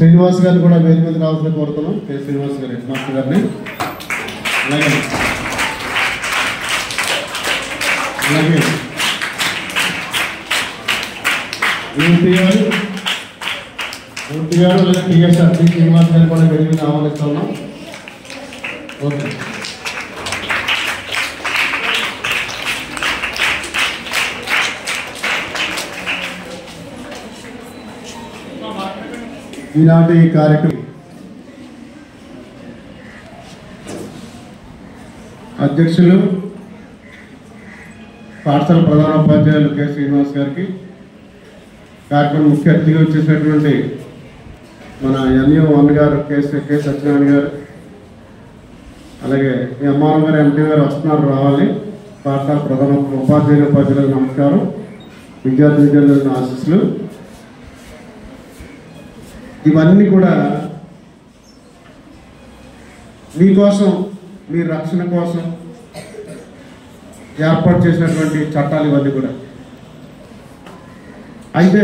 శ్రీనివాస్ గారిని కూడా వేదిక మీద రావాల్సిన కోరుతున్నాం కె శ్రీనివాస్ గారి హెడ్ మాస్టర్ గారిని అలాగే అలాగే యూపీ గారు యూపీ గారు లేదా టీఎస్ఆర్ టి శ్రీనివాస్ గారిని కూడా వేదిక మీద ఆహ్వానిస్తున్నాం ఓకే ఈనాటి కార్యక్రమం అధ్యక్షులు పాఠశాల ప్రధాన ఉపాధ్యాయులు కె శ్రీనివాస్ గారికి కార్యక్రమం ముఖ్య అతిథిగా వచ్చేసినటువంటి మన ఎన్యూ వన్ గారు కె కె సత్యనారాయణ గారు అలాగే ఎంఆర్ గారు ఎంపీ గారు వస్తున్నారు రావాలి పాఠశాల ప్రధాన ఉపాధ్యాయులు ఉపాధ్యాయులకు నమస్కారం విద్యార్థి విద్యార్థులకు ఆశీస్సులు ఇవన్నీ కూడా మీకోసం మీ రక్షణ కోసం ఏర్పాటు చేసినటువంటి చట్టాలు ఇవన్నీ కూడా అయితే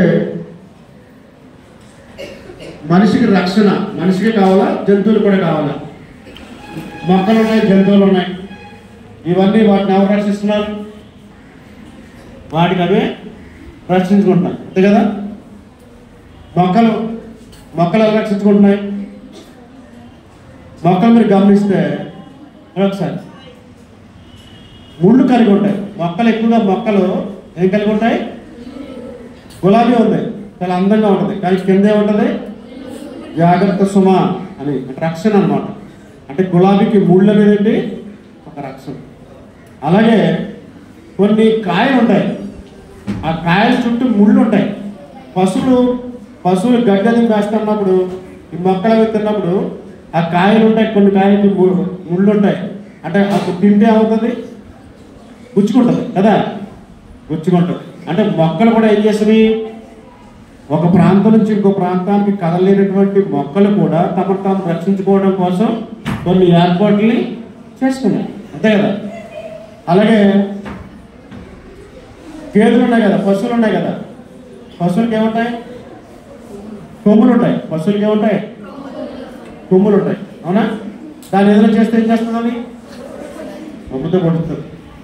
మనిషికి రక్షణ మనిషికి కావాలా జంతువులు కూడా కావాలా మొక్కలు ఉన్నాయి జంతువులు ఉన్నాయి ఇవన్నీ వాటిని ఎవరు రక్షిస్తున్నారు వాటికి అవే రక్షించుకుంటున్నాయి అంతే కదా మొక్కలు మొక్కలు ఎలా రక్షించుకుంటున్నాయి మొక్కలు మీరు గమనిస్తే ఒకసారి ముళ్ళు కలిగి ఉంటాయి మొక్కలు ఎక్కువగా మొక్కలు ఏం కలిగి ఉంటాయి గులాబీ ఉంది చాలా అందంగా ఉంటుంది కానీ కింద ఏముంటుంది జాగ్రత్త సుమ అని అంటే రక్షణ అన్నమాట అంటే గులాబీకి ముళ్ళు అనేది ఏంటి ఒక రక్షణ అలాగే కొన్ని కాయలు ఉంటాయి ఆ కాయల చుట్టూ ముళ్ళు ఉంటాయి పశువులు పశువులు గడ్డలు వేస్తున్నప్పుడు ఈ మొక్కలు అవి తిన్నప్పుడు ఆ కాయలు ఉంటాయి కొన్ని కాయలకి ము- ముళ్ళు ఉంటాయి అంటే అప్పుడు తింటే అవుతుంది గుచ్చుకుంటుంది కదా గుచ్చుకుంటుంది అంటే మొక్కలు కూడా ఏం చేసినాయి ఒక ప్రాంతం నుంచి ఇంకో ప్రాంతానికి కదలేనటువంటి మొక్కలు కూడా తమను తాము రక్షించుకోవడం కోసం కొన్ని ఏర్పాట్లని చేసుకున్నాయి అంతే కదా అలాగే గేదెలు ఉన్నాయి కదా పశువులు ఉన్నాయి కదా పశువులకి ఏముంటాయి కొమ్ములు ఉంటాయి పశువులకి ఏముంటాయి కొమ్ములు ఉంటాయి అవునా దాన్ని ఏదైనా చేస్తే ఏం చేస్తుంది అది కొమ్ముతో కొడుతుంది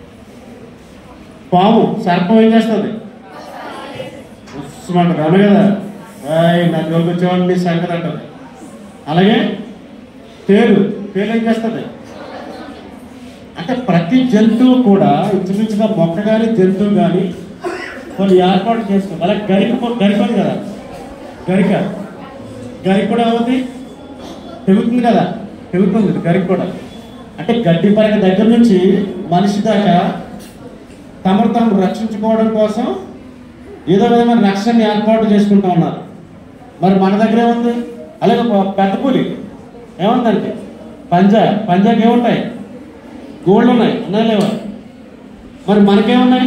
పాము సర్పం ఏం చేస్తుంది వస్తున్నట్టు అవును కదా ఏయ్, నా జోలికి వచ్చేవాడిని నీ సంగతి అంటది అలాగే తేలు తేలు ఏం చేస్తుంది అంటే ప్రతి జంతువు కూడా ఇంచుమించుగా మొక్క కానీ జంతువు కానీ కొన్ని ఏర్పాటు చేసుకుంది అలాగే గరిక కొ- గరిక ఉంది కదా గరిక గరిక కూడా అవుతుంది తెగుతుంది కదా తెగుతుంది గరిక కూడా అంటే గడ్డి పరక దగ్గర నుంచి మనిషి దాకా తమను తాము రక్షించుకోవడం కోసం ఏదో విధమైన రక్షణ ఏర్పాటు చేసుకుంటూ ఉన్నారు మరి మన దగ్గర ఏముంది అలాగే ఒక పెద్ద పులి ఏముందంటే పంజా పంజాకి ఏముంటాయి గోల్డ్ ఉన్నాయి ఉన్నాయి లేవా మరి మనకేమున్నాయి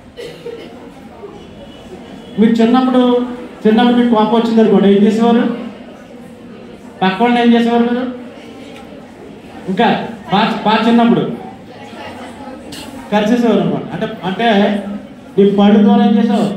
మీరు చిన్నప్పుడు చిన్నప్పుడు మీకు కోపం వచ్చింది అనుకోండి ఏం చేసేవారు పక్క వాళ్ళని ఏం చేసేవారు మీరు ఇంకా బాగా బాగా చిన్నప్పుడు కలిసేసేవారు అనమాట అంటే అంటే నీ పళ్ళు ద్వారా ఏం చేసావు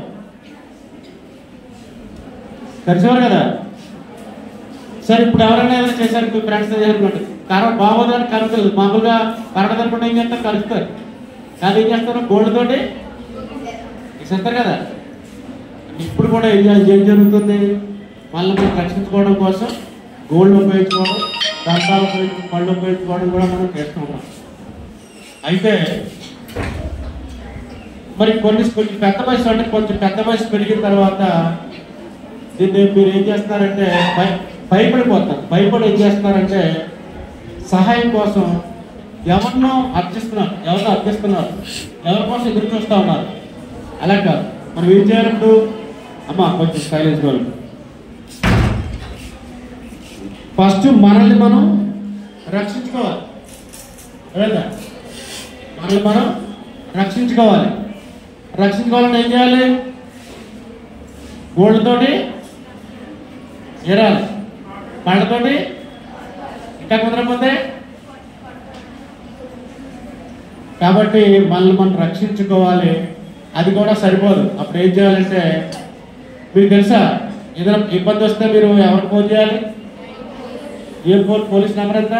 కలిసేవారు కదా సరే ఇప్పుడు ఎవరైనా ఏదైనా చేశారు మీ ఫ్రెండ్స్ చేశారనుకోండి కర బాగోదని కలుగుతుంది మామూలుగా కరగదు అనుకుంటే ఏం చేస్తారు కలుగుతారు కానీ ఏం చేస్తారు గోల్డ్ తోటి ఇస్తారు కదా ఇప్పుడు కూడా ఏం జ- ఏం జరుగుతుంది వాళ్ళని మనం రక్షించుకోవడం కోసం గోల్డ్ ఉపయోగించుకోవడం దంతాలు ఉపయోగించి పళ్ళు ఉపయోగించుకోవడం కూడా మనం చేస్తూ ఉన్నాం అయితే మరి కొన్ని కొంచెం పెద్ద వయసు అంటే కొంచెం పెద్ద వయసు పెరిగిన తర్వాత దీన్ని మీరు ఏం చేస్తున్నారంటే భయ భయపడిపోతారు భయపడి ఏం చేస్తున్నారంటే సహాయం కోసం ఎవరినో అర్థిస్తున్నారు ఎవరినో అర్థిస్తున్నారు ఎవరి కోసం ఎదురు చూస్తూ ఉన్నారు అలా కాదు మనం ఏం చేయాలప్పుడు అమ్మ కొంచెం సైలెన్స్ వాళ్ళు ఫస్ట్ మనల్ని మనం రక్షించుకోవాలి లేదా మనల్ని మనం రక్షించుకోవాలి రక్షించుకోవాలంటే ఏం చేయాలి గోల్డ్తోటి ఎరాలి పళ్ళతోటి ఇంకా కుదరకపోతే కాబట్టి మనల్ని మనం రక్షించుకోవాలి అది కూడా సరిపోదు అప్పుడు ఏం చేయాలంటే మీకు తెలుసా ఏదైనా ఇబ్బంది వస్తే మీరు ఎవరికి ఫోన్ చేయాలి ఏం ఫోన్ పోలీస్ నెంబర్ ఎంత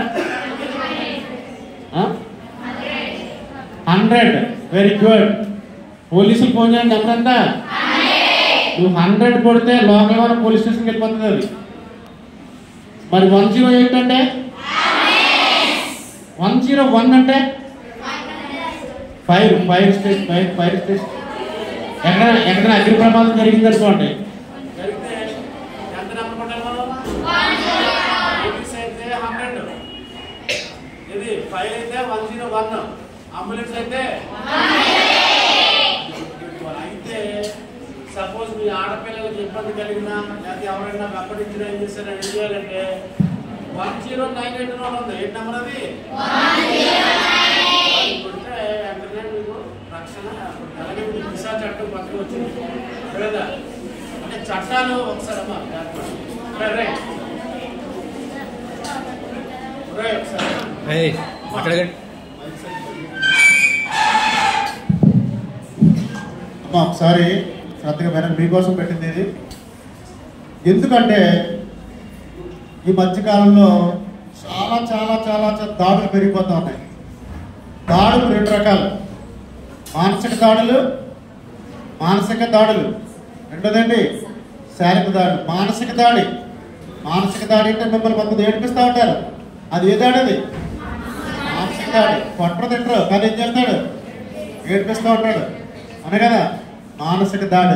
హండ్రెడ్ వెరీ గుడ్ పోలీసులు ఫోన్ చేయండి నెంబర్ ఎంత నువ్వు హండ్రెడ్ కొడితే లోకల్ వరకు పోలీస్ స్టేషన్కి వెళ్ళిపోతుంది అది మరి వన్ జీరో ఎయిట్ అంటే వన్ జీరో వన్ అంటే fire fire station fire fire station ఎక్కడ ఎక్కడ అగ్ని ప్రమాదం జరిగింది అనుకోండి జరిగితే ఎంత నెంబర్ కొట్టాలి మనం పోలీస్ అయితే హండ్రెడ్ ఇది ఫైర్ అయితే వన్ జీరో వన్ అంబులెన్స్ అయితే అయితే సపోజ్ మీ ఆడపిల్లలకి ఇబ్బంది కలిగినా లేకపోతే ఎవరైనా వెంబడించినా ఏం చేస్తారో ఏం చేయాలంటే one zero nine eight one ఉంది ఏంటి నెంబర్ అది అది కొడితే వెంటనే మీకు రక్షణ అలాగే మీకు దిశా చట్టం పక్కన వచ్చింది లేదా అంటే చట్టాలు ఒకసారి అమ్మా రైట్ రైట్ రైట్ ఒకసారి ఏయ్, మాట్లాడకండి అమ్మా ఒకసారి శ్రద్ధగా వినండి మీకోసం పెట్టింది ఇది ఎందుకంటే ఈ మధ్యకాలంలో చాలా చాలా చాలా చాలా దాడులు పెరిగిపోతూ ఉన్నాయి దాడులు రెండు రకాలు మానసిక దాడులు మానసిక దాడులు రెండోదండి శారీరక దాడులు మానసిక దాడి మానసిక దాడి అంటే మిమ్మల్ని కొంతమంది ఏడిపిస్తూ ఉంటారు అది ఏ దాడి అది మానసిక దాడి కొట్టరు తిట్టరు కానీ ఏం చేస్తాడు ఏడిపిస్తూ ఉంటాడు అనే కదా మానసిక దాడి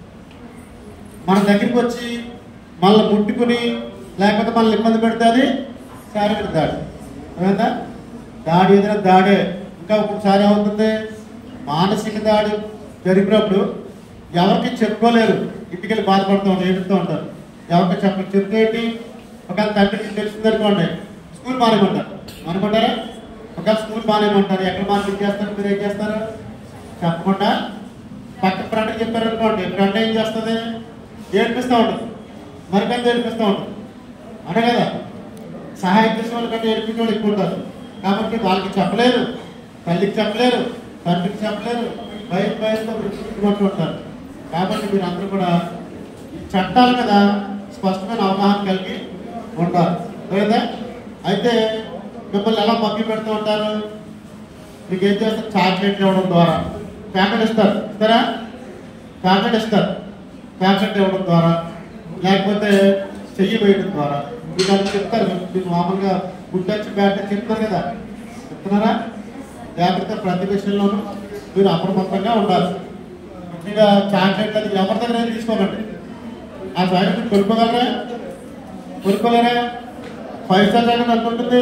మన దగ్గరికి వచ్చి మనల్ని ముట్టుకుని లేకపోతే మనల్ని ఇబ్బంది పెడితే అది శారీరక దాడి అర్థమైందా దాడి ఏదైనా దాడే ఇంకా ఒక్కొక్కసారి ఏమవుతుంది మానసిక దాడి జరిగినప్పుడు ఎవరికి చెప్పుకోలేరు ఇంటికి వెళ్ళి బాధపడుతూ ఉంటారు ఏడుస్తూ ఉంటారు ఎవరికి చెప్ప చెప్తే ఏంటి ఒకవేళ తండ్రికి తెలిసిందనుకోండి స్కూల్ మానేమంటారు మానేమంటారా ఒకవేళ స్కూల్ మానేమంటారు ఎక్కడ మానేం చేస్తారు మీరు ఏం చేస్తారు చెప్పకుండా పక్క ఫ్రెండ్కి చెప్పారు అనుకోండి ఫ్రెండ్ ఏం చేస్తుంది ఏడిపిస్తూ ఉంటుంది మరికొంత ఏడిపిస్తూ ఉంటుంది అనే కదా సహాయం చేసే వాళ్ళకంటే ఏడిపించే వాళ్ళు ఎక్కువ ఉంటారు కాబట్టి వాళ్ళకి చెప్పలేరు తల్లికి చెప్పలేరు తండ్రికి చెప్పలేరు బయట బయటతో విడిచిపెట్టుకుంటూ ఉంటారు కాబట్టి మీరు అందరూ కూడా ఈ చట్టాల మీద స్పష్టమైన అవగాహన కలిగి ఉంటారు లేదా అయితే మిమ్మల్ని ఎలా మగ్గి పెడుతూ ఉంటారు మీకు ఏం చేస్తారు చాక్లెట్ ఇవ్వడం ద్వారా ప్యాకెట్ ఇస్తారు ఇస్తారా ప్యాకెట్ ఇస్తారు ప్యాకెట్ ఇవ్వడం ద్వారా లేకపోతే చెయ్యి వేయడం ద్వారా మీకు అది చెప్తారు మీకు మామూలుగా గుడ్ టచ్ బ్యాడ్ టచ్ చెప్తారు కదా చెప్తున్నారా జాగ్రత్త ప్రతి విషయంలోనూ మీరు అప్రమత్తంగా ఉండాలి ముఖ్యంగా చాక్లెట్ అది ఎవరి దగ్గర అయినా తీసుకోకండి ఆ చాక్లెట్ మీరు కొనుక్కోగలరా కొనుక్కోలేరా ఫైవ్ స్టార్ చాక్లెట్ ఎంత ఉంటుంది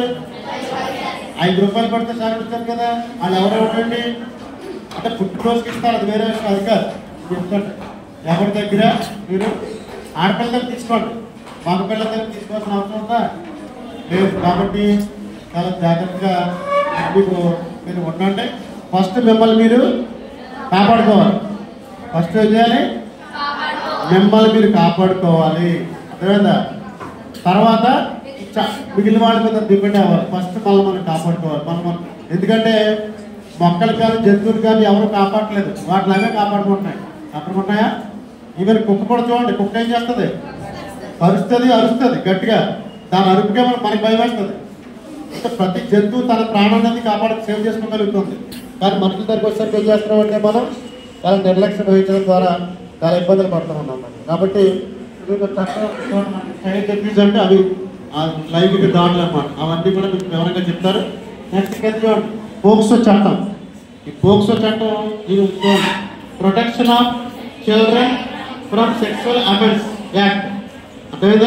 ఐదు రూపాయలు పడితే చాక్లెట్ ఇస్తారు కదా వాళ్ళు ఎవరు ఇవ్వడండి అంటే పుట్టినరోజుకి ఇస్తారు అది వేరే విషయం అది కాదు చెప్తాను ఎవరి దగ్గర మీరు ఆడపిల్ల దగ్గర తీసుకోండి మగ పిల్లల దగ్గర తీసుకోవాల్సిన అవసరం ఉందా లేదు కాబట్టి చాలా జాగ్రత్తగా మీకు మీరు ఉండండి ఫస్ట్ మిమ్మల్ని మీరు కాపాడుకోవాలి ఫస్ట్ ఏం చేయాలి మిమ్మల్ని మీరు కాపాడుకోవాలి అర్థమైందా తర్వాత చ- మిగిలిన వాళ్ళ మీద డిపెండ్ అవ్వాలి ఫస్ట్ మనం మనం కాపాడుకోవాలి మనం మనం ఎందుకంటే మొక్కలు కానీ జంతువులు కానీ ఎవరు కాపాడలేదు వాటిలాగే కాపాడుకుంటున్నాయి కాపాడుకుంటున్నాయా ఈవెన్ కుక్క కూడా చూడండి కుక్క ఏం చేస్తుంది అరుస్తుంది అరుస్తుంది గట్టిగా దాని అరుపుకే మనం మనకి భయం వేస్తుంది అంటే ప్రతి జంతువు తన ప్రాణాన్ని కాపాడ సేవ్ చేసుకోగలుగుతుంది కానీ మనుషుల దగ్గరికి వచ్చేసరికి ఏం చేస్తున్నాం అంటే మనం చాలా నిర్లక్ష్యం వహించడం ద్వారా చాలా ఇబ్బందులు పడుతూ ఉన్నాం కాబట్టి ఇది ఒక చట్టం చైల్డ్ అబ్యూస్ అంటే అవి ఆ లైంగిక దాడులు అన్నమాట అవన్నీ కూడా మీకు వివరంగా చెప్తారు నెక్స్ట్ కింద చూడండి పోక్సో చట్టం ఈ పోక్సో చట్టం ఇది protection of children from sexual offence act అర్థమైందా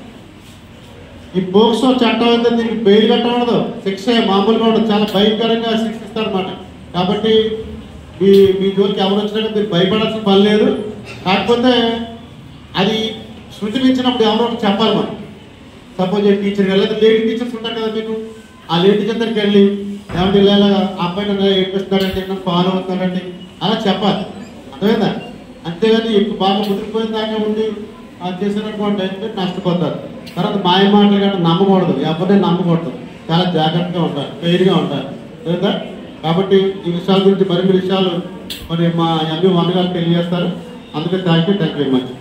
ఈ పోక్సో చట్టం అయితే దీనికి బెయిల్ కట్టకూడదు శిక్ష మామూలుగా ఉండదు చాలా భయంకరంగా శిక్షిస్తారు అనమాట కాబట్టి మీ మీ జోలికి ఎవరు వచ్చినా మీరు భయపడాల్సిన పని లేదు కాకపోతే అది శృతి మించినప్పుడు ఎవరో ఒకరు చెప్పాలి మనం సపోజ్ ఏ టీచర్ లేదా లేడీ టీచర్స్ ఉంటారు కదా మీకు ఆ లేడీ టీచర్ దగ్గరికి వెళ్ళి ఏమంటే ఇలా ఇలా ఆ అబ్బాయి నన్ను ఏడిపిస్తాడంటే నన్ను ఫాలో అవుతాడంటే అలా చెప్పాలి అర్థమైందా అంతేగాని ఎక్కువ బాగా ముదిరిపోయిన దాకా ఉండి అది చేసినటువంటి మీరు నష్టపోతారు తర్వాత మాయ మాటలు కానీ నమ్మకూడదు ఎవరిని నమ్మకూడదు చాలా జాగ్రత్తగా ఉంటారు క్లియర్గా ఉంటారు లేదా కాబట్టి ఈ విషయాల గురించి మరిన్ని విషయాలు మరి మా ఎంబీ వన్ గారు తెలియజేస్తారు అందుకే thank you thank you very much